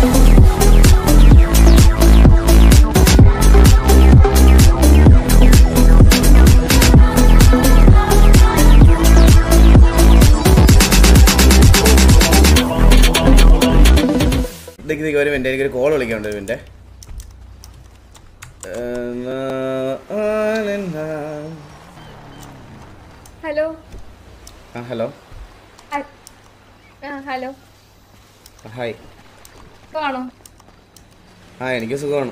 ഇതൊക്കെ ഇതൊക്കെ ഒരു മിനിറ്റ് എനിക്കൊരു കോൾ വിളിക്കാനുണ്ട് ഒരു മിനിറ്റ് ഹലോ ആ ഹലോ ആ ഹലോ ഹായ് സുഖമാണോ ആ എനിക്ക് സുഖമാണ്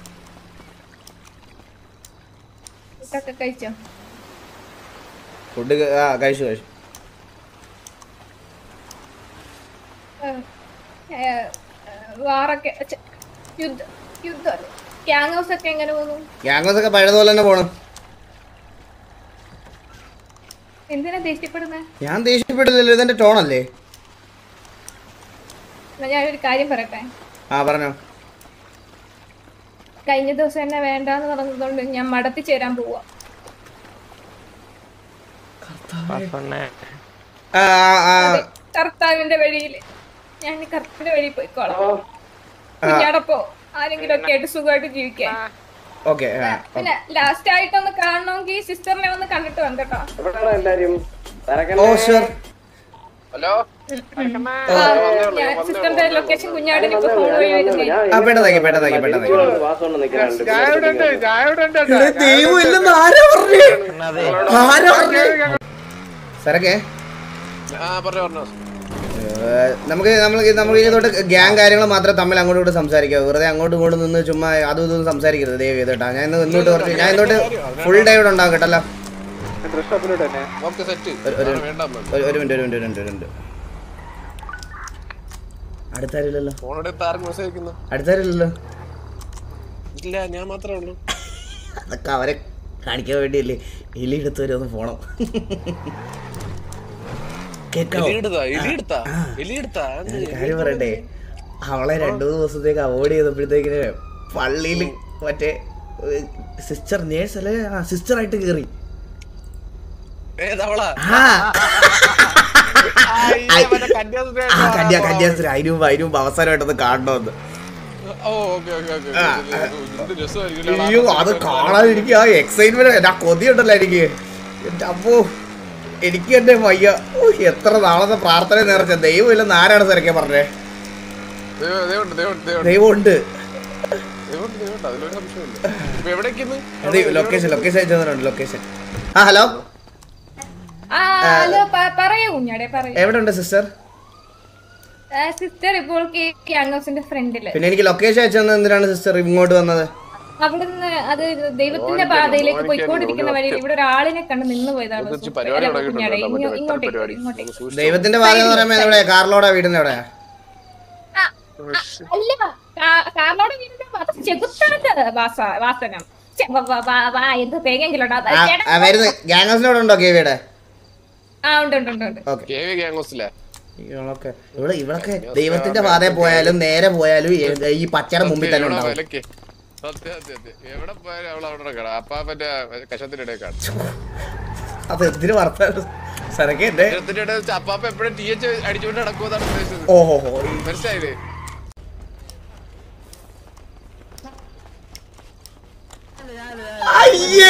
ഫുഡൊക്കെ കഴിച്ചോ ഫുഡ് ആ കഴിച്ചു കഴിച്ചു ഏ, ഏ, വാറൊക്കെ ഛെ, യുദ്ധ യുദ്ധമല്ലേ ഗ്യാങ് ഹൗസ് ഒക്കെ എങ്ങനെ പോകുന്നു ഗ്യാങ്സ് ഒക്കെ പഴയതുപോലെ തന്നെ പോണം എന്തിനാ ദേഷ്യപ്പെടുന്നത് ഞാൻ ദേഷ്യപ്പെട്ടില്ലല്ലോ ഇതെന്റെ ടോണല്ലേ എന്നാ ഞാനൊരു കാര്യം പറയട്ടെ ആ പറഞ്ഞോ കഴിഞ്ഞ ദിവസം എന്നെ വേണ്ടാന്ന് പറഞ്ഞതുകൊണ്ട് ഞാൻ മടത്തി ചേരാൻ പോവാ ആ ആ, ആ അതെ, കർത്താവിന്റെ വഴിയിൽ ഞാൻ കർത്താവിന്റെ വഴി പോയിക്കോളാം കുഞ്ഞാടപ്പോ ആരെങ്കിലും ഒക്കെ ആയിട്ട് സുഖമായിട്ട് ജീവിക്കാൻ ഓക്കെ ആ പിന്നെ ലാസ്റ്റ് ആയിട്ടൊന്ന് കാണണമെങ്കിൽ സിസ്റ്ററിനെ ഒന്ന് കണ്ടിട്ട് വേണ്ട കേട്ടോ ഓ ഷുവർ ആ, ഞാൻ സിസ്റ്ററിന്റെ ലൊക്കേഷൻ കുഞ്ഞാടിന് ഇപ്പൊ ഫോൺ വഴി വരുന്നേ ആ പെട്ടെന്നാക്കി പെട്ടെന്നാക്കി പെട്ടെന്നാക്കി ഇവിടെ ദൈവം ഇല്ലെന്ന് ആരാ പറഞ്ഞേ ആരാ പറഞ്ഞേ സരക്കേ ഏഹ്, നമുക്ക് നമ്മൾ നമുക്ക് ഇനി തൊട്ട് ഗ്യാങ് കാര്യങ്ങൾ മാത്രം തമ്മിൽ അങ്ങോട്ടും ഇങ്ങോട്ട് സംസാരിക്കാം വെറുതെ അങ്ങോട്ടും ഇങ്ങോട്ടും നിന്ന് ചുമ്മാ അതും ഇതും സംസാരിക്കരുത് ദയവ് ചെയ്തിട്ടാ ഞാൻ ഇന്ന് ഇന്നോട്ട് കുറച്ച് ഞാൻ ഇന്നോട്ട് ഫുൾ ഡേ ഇവിടെ ഉണ്ടാവും കേട്ടല്ലോ ഒരു- ഒരു- ഒരു- ഒരു മിനിറ്റ് ഒരു മിനിറ്റ് ഒരു മിനിറ്റ് ഒരു മിനിറ്റ് അടുത്താരില്ലല്ലോ ഫോണെടുത്ത് ആർക്ക് മെസ്സേജ് അയക്കുന്നു അടുത്താരില്ലല്ലോ ഇല്ല ഞാൻ മാത്രമേ ഉള്ളൂ അതൊക്കെ അവരെ കാണിക്കാൻ വേണ്ടിയല്ലേ എലി എടുത്ത് വരെ ഒന്ന് പോണം കേക്കാവോ എലിയെടുത്താ എലിയെടുത്താ എലിയെടുത്താ ഞാനൊരു കാര്യം പറയട്ടെ അവളെ രണ്ടു മൂന്ന് ദിവസത്തേക്ക് അവോയ്ഡ് ചെയ്തപ്പോഴത്തേക്കിന് പള്ളിയിൽ മറ്റേ സിസ്റ്റർ നേഴ്സ് അല്ലേ ആ സിസ്റ്റർ ആയിട്ട് കയറി ഏതവളാ ആ ആ കന്യാ കന്യാസ്ത്രീ അതിന് മുമ്പ് അതിന് മുമ്പ് അവസാനമായിട്ടൊന്ന് കാണണമെന്ന് ഓ ഓക്കെ ഓക്കെ ഓക്കെ എന്ത് രസമായിരിക്കും അയ്യോ അത് കാണാൻ എനിക്ക് ആ എക്സൈറ്റ്മെന്റ് ആ കൊതിയുണ്ടല്ലോ എനിക്ക് എന്റെ അമ്മോ എനിക്ക് എന്റെ വയ്യ ഓ, എത്ര നാളത്തെ പ്രാർത്ഥന നേർച്ച ദൈവം ഇല്ലെന്ന് ആരാണ് തിരക്കെ പറഞ്ഞേ ദൈവമുണ്ട് ദൈവമുണ്ട് ദൈവമുണ്ട് ദൈവമുണ്ട് ദൈവമുണ്ട് ദൈവമുണ്ട് അതിലൊരു സംശയമില്ല ഇപ്പൊ എവിടേക്കിന്ന് അത് ലൊക്കേഷൻ ലൊക്കേഷൻ അയച്ചു തന്നിട്ടുണ്ട് ലൊക്കേഷൻ ആ ഹലോ ആ ഹലോ പ- പറയൂ കുഞ്ഞാടെ പറയൂ എവിടെ ഉണ്ട് സിസ്റ്റർ സിസ്റ്റർ ഇപ്പോൾ ഗ്യാങ് ഹൗസിന്റെ ഫ്രണ്ടില് പിന്നെ എനിക്ക് ലൊക്കേഷൻ അയച്ചു തന്നെ എന്തിനാണ് സിസ്റ്റർ ഇങ്ങോട്ട് വന്നത് അവിടുന്ന് അത് ദൈവത്തിന്റെ പാതയിലേക്ക് പോയിക്കൊണ്ടിരിക്കുന്ന വഴിയിൽ ഇവിടെ ഒരാളിനെ കണ്ട് നിന്ന് പോയതാണ് കുറച്ച് സുഹൃത്ത്. പരിപാടി അല്ല, കുഞ്ഞാടെ, തുടങ്ങിയിട്ടുണ്ട് ഇങ്ങോ- മറ്റേ ഇങ്ങോട്ടേക്ക് പരിപാടി ഇങ്ങോട്ടേക്ക് സൂക്ഷിച്ച് ദൈവത്തിന്റെ ഭാഗം എന്ന് പറയുമ്പോൾ എവിടെ കാർലോടെ വീടിന്റെ എവിടെയാ ആ, അല്ല കാ- കാർലോടെ വീടിന്റെ അത് ചെകുത്താന്റെ വാസ വാസനം ഛെ, വ- വ- വ- വാ, എന്ത് തേങ്ങെങ്കിലും ഉണ്ടോ? അത് ആ, ചേട്ടാ, ആ, വരുന്നത് ഗ്യാങ് ഹൗസിനോട് ഉണ്ടോ കേവിയുടെ ആ ഉണ്ട് ഉണ്ട് ഉണ്ട് ഉണ്ട് ഓക്കെ കെ വി ഗ്യാങ്സിലെ ഇവളൊക്കെ ഇവിടെ ഇവളൊക്കെ ദൈവത്തിന്റെ പാതയിൽ പോയാലും നേരെ പോയാലും ഏ- ഈ പച്ചയുടെ മുമ്പിൽ തന്നെ ഉണ്ടാവും വിലക്ക് സത്യം സത്യം സത്യം എവിടെ പോയാലും അവൾ അവിടെ കിടക്കണം അപ്പാ മറ്റേ കഷത്തിന്റെ ഇടയിൽ കാണും അത് എന്തിനു വർത്താനം സരക്കെ എന്റെ കഷത്തിന്റെ ഇടയിൽ വെച്ച് അപ്പാപ്പ എപ്പോഴും ടി എച്ച് അടിച്ചുകൊണ്ട് നടക്കുമെന്നാണ് ഉദ്ദേശിച്ചത് ഓഹോ ഹോ മനസ്സിലായില്ലേ അയ്യേ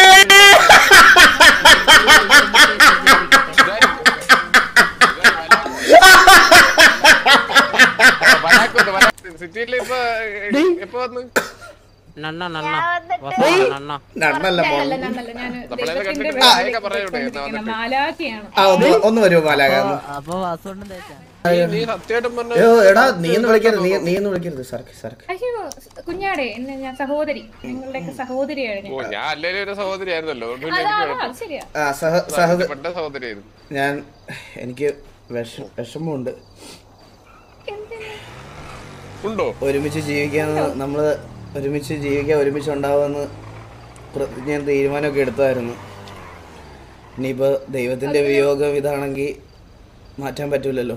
സിറ്റിയിൽ ഇപ്പൊ എപ്പോ വന്ന് നന്ന നന്ന വസന്ത നന്ന നന്നല്ല മോൾ അല്ല നന്നല്ല ഞാൻ നമ്മളെ ദൈവത്തിന്റെ കണ്ടിട്ട് വേളയിലേക്ക് ആയൊക്കെ പറയൂടെ, പോയിക്കൊണ്ടിരിക്കുന്ന എന്നാ മാലാഖയാണ് ആ ഒന്ന് ഒന്ന് വരുമോ മാലാക ഒന്ന് അപ്പൊ വാസുകൊണ്ടും തേച്ചാ നീ- നീ സത്യമായിട്ടും പറഞ്ഞ അയ്യോ എടാ നീ ഒന്ന് വിളിക്കരുത് നീ നീ ഒന്ന് വിളിക്കരുത് സർക്ക് സർക്ക് അയ്യോ കുഞ്ഞാടെ എന്നെ ഞാൻ സഹോദരി നിങ്ങളുടെയൊക്കെ സഹോദരിയാണ് ഓ ഞാൻ ഞാൻ അല്ലേലും ഒരു സഹോദരിയായിരുന്നല്ലോ അതുകൊണ്ട് അതാ എനിക്ക് അതാ, അത് ശരിയാ ആ സഹ സഹ പെട്ട സഹോദരിയായിരുന്നു ഞാൻ എനിക്ക് വിഷ വിഷമമുണ്ട് എന്തിന്? ഉണ്ടോ ഒരുമിച്ച് ജീവിക്കാന്ന് നമ്മള് ഒരുമിച്ച് ജീവിക്കാൻ ഒരുമിച്ച് ഉണ്ടാവുമെന്ന് പ്ര- ഞാൻ തീരുമാനമൊക്കെ എടുത്തായിരുന്നു ഇനിയിപ്പോ ദൈവത്തിന്റെ വിയോഗം ഇതാണെങ്കിൽ മാറ്റാൻ പറ്റൂലല്ലോ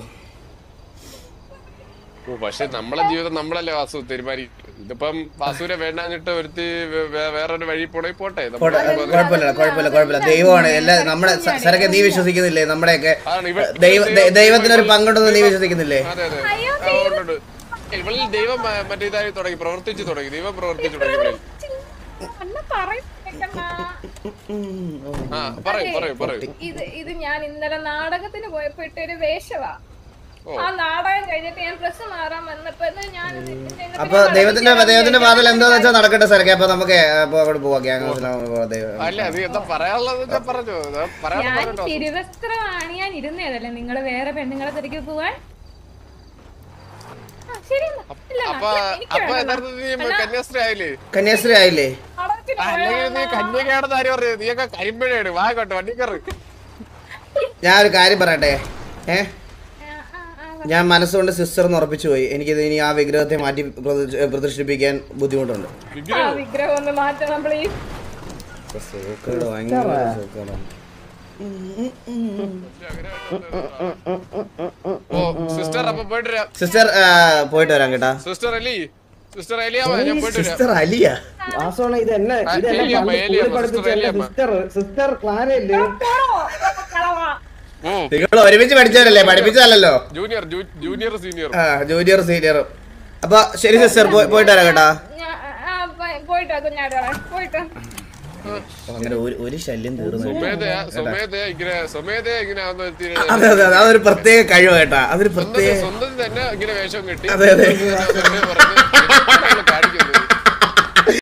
ഓ പക്ഷെ നമ്മളെ ജീവിതം നമ്മളല്ലേ വാസു തീരുമാനിക്കും ഇതിപ്പം വാസുവിനെ വേണ്ടാഞ്ഞിട്ട് ഒരുത്തി വേ- വേ- വേറൊരു വഴി പോണേ പോട്ടെ നമ്മൾ പോട്ടെ, കുഴപ്പമില്ല കുഴപ്പമില്ല കുഴപ്പമില്ല ദൈവമാണ് എല്ലാ നമ്മുടെ സ- സരക്കെ നീ വിശ്വസിക്കുന്നില്ലേ നമ്മുടെയൊക്കെ അതാണ് ഇവ- ദൈവ ദൈ- ദൈവത്തിനൊരു പങ്കുണ്ടെന്ന് നീ വിശ്വസിക്കുന്നില്ലേ അതെ അതെ അയ്യോ, ആ, ഉണ്ട്, ഉണ്ട്. ഇവളിൽ ദൈവം ആ, മറ്റേ ഇതായി തുടങ്ങി പ്രവർത്തിച്ചു തുടങ്ങി ദൈവം പ്രവർത്തിച്ചു തുടങ്ങി ഇവളിൽ അണ്ണ പറയുന്നേക്കണ്ണ. ആ പറയൂ പറയൂ പറയൂ ഇത് ഇത് ഞാൻ ഇന്നലെ നാടകത്തിന് പോയപ്പോ ഇട്ടൊരു വേഷവാ ഓ. ആ നാടകം കഴിഞ്ഞിട്ട് ഞാൻ ഡ്രസ് മാറാൻ വന്നപ്പോ ഇത് ഞാൻ ഇതിന്റെ ഇന്നത്തെ അപ്പൊ നാടകത്തിന് ദൈവത്തിന്റെ ഞാൻ ദൈവത്തിന്റെ വന്നിട്ട് വാതിൽ എന്താന്ന് വെച്ചാൽ നടക്കട്ടെ സാറേ അപ്പൊ നമുക്ക് അപ്പൊ അങ്ങോട്ട് പോവാം ഗ്യാങ് ഹൗസിൽ ദൈവം അല്ല അത് എന്താ പറയാനുള്ളത് ഞാൻ പറഞ്ഞു ഞാൻ പറയാൻ ഞാൻ പറഞ്ഞോ തിരുവസ്ത്രമാണ് ഞാൻ ഇരുന്നതല്ലേ നിങ്ങള് വേറെ പെണ്ണുങ്ങളെ തിരക്കി പോവാൻ ആ, ശരി എന്നാ. ഇല്ല, അപ്പൊ അല്ല, എനിക്ക് അപ്പൊ വേണ്ട. യഥാർത്ഥത്തിൽ നീ കന്യാസ്ത്രീ ആയില്ലേ കന്യാസ്ത്രീ ആയില്ലേ നാടകത്തിന് അല്ലെങ്കിൽ നീ കന്യകയാണെന്ന് ആര് പറഞ്ഞു നീയൊക്കെ കരിമ്പഴയാണ് വാ കേട്ടോ വണ്ടി കയറി ഞാൻ ഒരു കാര്യം പറയട്ടെ ഏ ആ, ആ, ആ, ഞാൻ മനസ്സുകൊണ്ട് സിസ്റ്റർ എന്ന് ഉറപ്പിച്ചു പോയി എനിക്കിത് ഇനി ആ വിഗ്രഹത്തെ മാറ്റി പ്രദർശി- പ്രദർശിപ്പിക്കാൻ ബുദ്ധിമുട്ടുണ്ട് ആ വിഗ്രഹം ഒന്ന് മാറ്റണം പ്ലീസ് സൂക്കേട് ഭയങ്കര സൂക്കേടാണ്. ഓ സിസ്റ്റർ അപ്പൊ പോയിട്ട് വരാം സിസ്റ്റർ ആ, പോയിട്ട് വരാം കേട്ടാ സിസ്റ്റർ അലി സിസ്റ്റർ അലിയാമ ഞാൻ പോയിട്ട് വരാം സിസ്റ്റർ അലിയ വാസോണ ഇത് എന്നെ ആ, ഇത് എന്നെ ഏലിയമ്മ, പണ്ട് ഏലിയമ്മ, സ്കൂളിൽ പഠിപ്പിച്ച സിസ്റ്റർ എന്റെ ഏലിയമ്മ. സിസ്റ്റർ സിസ്റ്റർ ക്ലാരയില്ലേ കളവാ ഓ നിങ്ങൾ ഒരുമിച്ച് പഠിച്ചവരല്ലേ പഠിപ്പിച്ചതല്ലോ ജൂനിയർ ജൂ- ജൂനിയർ സീനിയർ ആ ജൂനിയർ സീനിയർ അപ്പൊ ശരി സിസ്റ്റർ പോയിട്ട് വരാം കേട്ടാ ഞാൻ- ആ, പോയി- പോയിട്ടോ കുഞ്ഞാടോളെ പോയിട്ടോ അങ്ങനെ ഒരു ഒരു ശല്യം തീർന്നു സ്വമേധയാ സ്വമേധയാ ഇങ്ങനെ സ്വമേധയാ ഇങ്ങനെ ആവുന്ന ഒരുത്തി അതെ അതെ അതെ അതൊരു പ്രത്യേക കഴിവ് കേട്ടാ അതൊരു പ്രത്യേക സ്വന്തം സ്വന്തം തന്നെ ഇങ്ങനെ വേഷം കെട്ടി അതെ, അതെ. വെറുതെ പറഞ്ഞ് കാണിക്കുന്നത്